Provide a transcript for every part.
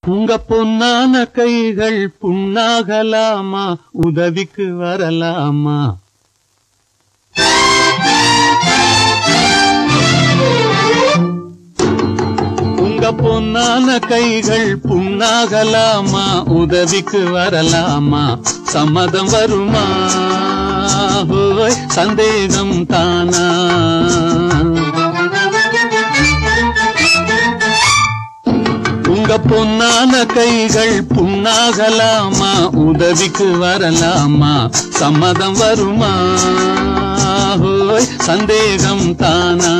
உங்க பொன்னான கைகள் புண்ணாகலாமா உதவிக்கு வரலாமா உங்க பொன்னான கைகள் புண்ணாகலாமா உதவிக்கு வரலாமா சம்மதம் வருமா ஹோய் சந்தேகம் தானா உங்க பொன்னான கைகள் புண்ணாகலாமா உதவிக்கு வரலாமா சம்மதம் வருமா ஹோய் சந்தேகம் தானா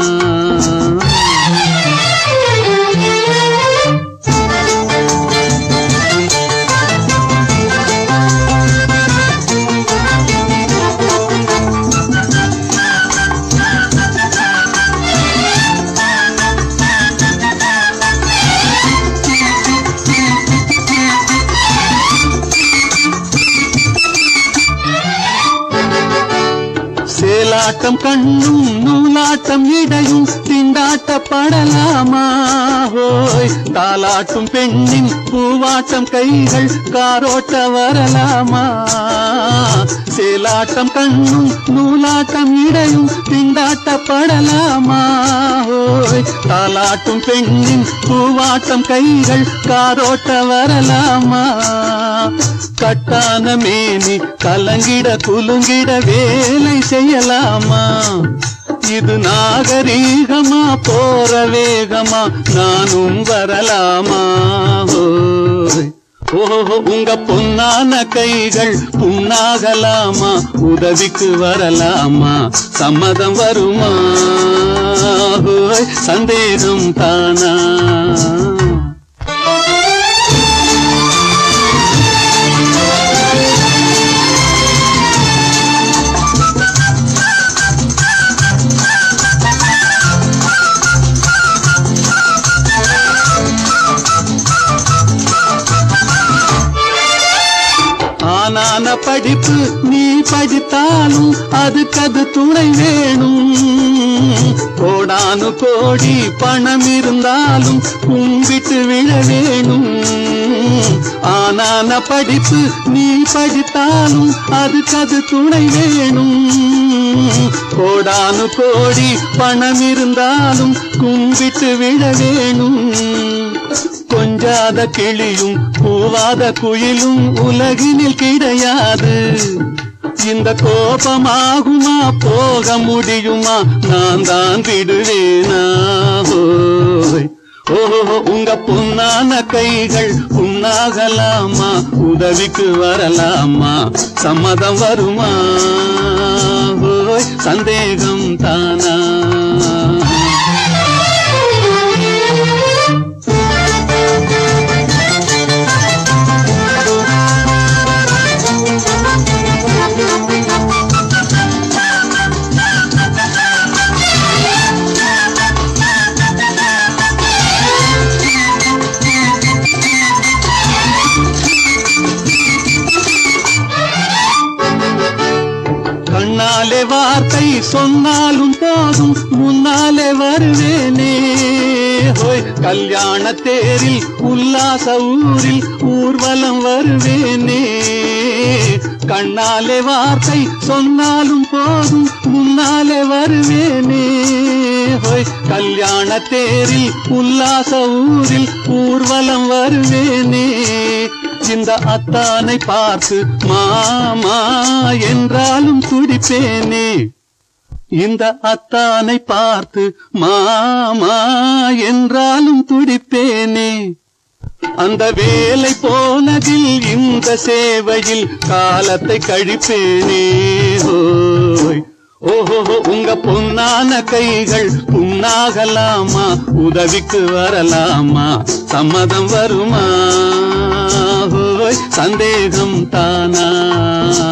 சேலாட்டம் கண்ணும் நூலாட்டம் இடையும் திண்டாட்டப்படலாமா ஹோய் தாலாட்டும் பெண்ணின் பூவாட்டம் கைகள் காரோட்ட வரலாமா சேலாட்டம் கண்ணும் நூலாட்டம் இடையும் திண்டாட்டப்படலாமா ஹோய் தாலாட்டும் பெண்ணின் பூவாட்டம் கைகள் காரோட்ட வரலாமா கட்டான மேனி கலங்கிட குலுங்கிட வேலை செய்யலாமா இது நாகரீகமா போற வேகமா நானும் வரலாமா ஓய். ஓஹோ உங்க பொன்னான கைகள் புண்ணாகலாமா உதவிக்கு வரலாமா சம்மதம் வருமா ஓய், சந்தேகம் தானா ஆனான படிப்பு நீ படித்தாலும் அதுக்கது துணை வேணும் கோடானு கோடி பணம் இருந்தாலும் கும்பிட்டு விழ வேணும் ஆனான படிப்பு நீ படித்தாலும் அதுக்கது துணை வேணும் கோடானு கோடி பணம் இருந்தாலும் கும்பிட்டு விழ வேணும் கொஞ்சாத கிளியும் கூவாத குயிலும் உலகினில் கிடையாது இந்த கோபமாகுமா போக முடியுமா நான் தான் விடுவேனா ஓய். ஓஹோ உங்க பொன்னான கைகள் புண்ணாகலாமா உதவிக்கு வரலாமா சம்மதம் வருமா ஓய் சந்தேகம் தானா கண்ணாலே வார்த்தை சொன்னாலும் போதும் முன்னாலே வருவேனே ஹோய் கல்யாண தேரில் உல்லாச ஊரில் ஊர்வலம் வருவேனே கண்ணாலே வார்த்தை சொன்னாலும் போதும் முன்னாலே வருவேனே ஹோய் கல்யாண தேரில் உல்லாச ஊரில் ஊர்வலம் வருவேனே இந்த அத்தானை பார்த்து மாமா என்றாலும் துடிப்பேனே இந்த அத்தானை பார்த்து மாமா என்றாலும் துடிப்பேனே அந்த வேலை போனதில் இந்த சேவையில் காலத்தை கழிப்பேனே ஓய் ஓஹோ உங்க பொன்னான கைகள் புண்ணாகலாமா உதவிக்கு வரலாமா சம்மதம் வருமா ஓய் சந்தேகம் தானா